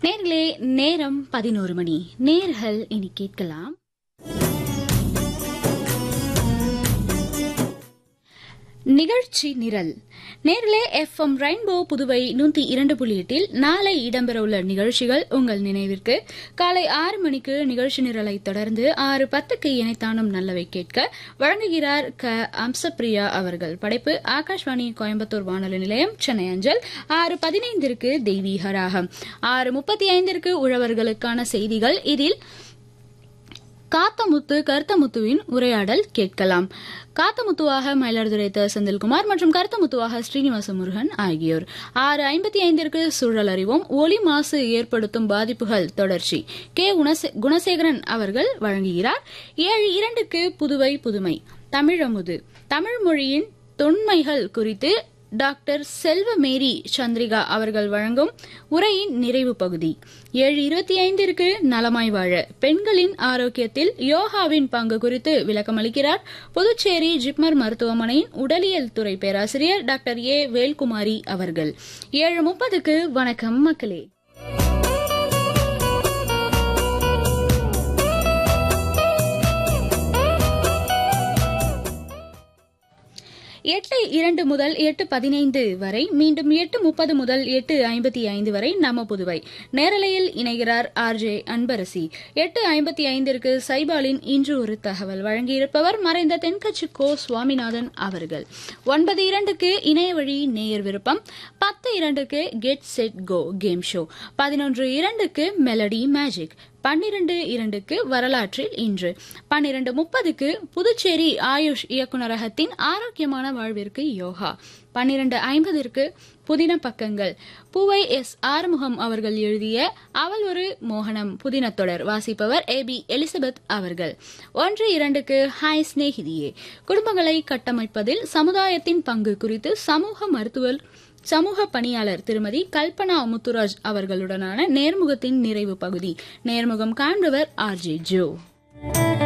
நேர்களே நேரம் பதினோரு மணி நேர்கள் இனி கேட்கலாம் நிகழ்ச்சி நிரல் நேர்களே எஃப் எம் ரெயின்போ புதுவை நூத்தி இரண்டு புள்ளி எட்டில் நாளை இடம்பெறவுள்ள நிகழ்ச்சிகள் உங்கள் நினைவிற்கு காலை ஆறு மணிக்கு நிகழ்ச்சி நிரலை தொடர்ந்து ஆறு பத்துக்கு இணைத்தானும் நல்லவை கேட்க வழங்குகிறார் க அம்சப்பிரியா அவர்கள் படைப்பு ஆகாஷ்வாணி கோயம்புத்தூர் வானொலி நிலையம் சென்னை அஞ்சல் ஆறு பதினைந்திற்கு தெய்வீக ராகம் ஆறு முப்பத்தி ஐந்திற்கு உழவர்களுக்கான செய்திகள் இதில் காத்தமுத்து கருத்தமுத்துவின் உரையாடல் கேட்கலாம் காத்தமுத்துவாக மயிலாடுதுறை த செந்தில்குமார் மற்றும் கருத்தமுத்துவாக ஸ்ரீனிவாச முருகன் ஆகியோர் ஆறு ஐம்பத்தி ஐந்திற்கு சூழல் அறிவோம் ஒலி மாசு ஏற்படுத்தும் பாதிப்புகள் தொடர்ச்சி கே குணசே- குணசேகரன் அவர்கள் வழங்குகிறார் ஏழு இரண்டுக்கு புதுவை புதுமை தமிழமுது தமிழ் மொழியின் தொன்மைகள் குறித்து டாக்டர் செல்வமேரி சந்திரிகா அவர்கள் வழங்கும் உரையின் நிறைவு பகுதி ஏழு இருபத்தி ஐந்திற்கு நலமாய் வாழ பெண்களின் ஆரோக்கியத்தில் யோகாவின் பங்கு குறித்து விளக்கமளிக்கிறார் புதுச்சேரி ஜிப்மர் மருத்துவமனையின் உடலியல் துறை பேராசிரியர் டாக்டர் ஏ வேல்குமாரி அவர்கள் ஏழு முப்பதுக்கு வணக்கம் மக்களே எட்டு இரண்டு முதல் எட்டு பதினைந்து வரை மீண்டும் எட்டு முப்பது முதல் எட்டு ஐம்பத்தி ஐந்து வரை நம்ம புதுவை நேரலையில் இணைகிறார் ஆர் ஜே அன்பரசி எட்டு ஐம்பத்தி ஐந்திற்கு சைபாலின் இன்று ஒரு தகவல் வழங்கியிருப்பவர் மறைந்த தென்கட்சி கோ சுவாமிநாதன் அவர்கள் ஒன்பது இரண்டுக்கு இணைய வழி நேயர் விருப்பம் பத்து இரண்டுக்கு get set go game show பதினொன்று இரண்டுக்கு மெலடி மேஜிக் பன்னிரண்டு இரண்டுக்கு வரலாற்றில் இன்று பன்னிரண்டு முப்பதுக்கு புதுச்சேரி ஆயுஷ் இயக்குநரகத்தின் ஆரோக்கியமான வாழ்விற்கு யோகா பன்னிரண்டு ஐம்பதிற்கு புதின பக்கங்கள் பூவை எஸ் ஆறுமுகம் அவர்கள் எழுதிய அவள் ஒரு மோகனம் புதின தொடர் வாசிப்பவர் ஏ பி எலிசபெத் அவர்கள் ஒன்று இரண்டுக்கு ஹாய் ஸ்நேகிதியே குடும்பங்களை கட்டமைப்பதில் சமுதாயத்தின் பங்கு குறித்து சமூக மருத்துவர் சமூக பணியாளர் திருமதி கல்பனா முத்துராஜ் அவர்களுடனான நேர்முகத்தின் நிறைவு பகுதி நேர்முகம் காண்பவர் ஆர் ஜே ஜோ